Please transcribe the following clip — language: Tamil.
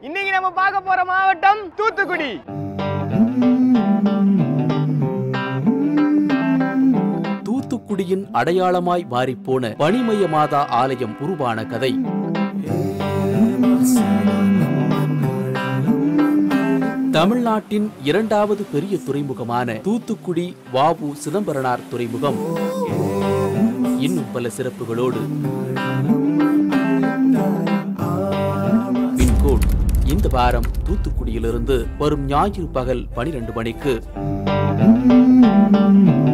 இன்னைக்கு நம்ம பார்க்க போற மாவட்டம் தூத்துக்குடி தூத்துக்குடியின் அடையாளமாய் மாறிப்போன பனிமய மாதா ஆலயம் உருவான கதை தமிழ்நாட்டின் இரண்டாவது பெரிய துறைமுகமான தூத்துக்குடி வாவு சிதம்பரனார் துறைமுகம் இன்னும் பல சிறப்புகளோடு பின்கோட் இந்த வாரம் தூத்துக்குடியிலிருந்து வரும் ஞாயிறு பகல் பனிரெண்டு மணிக்கு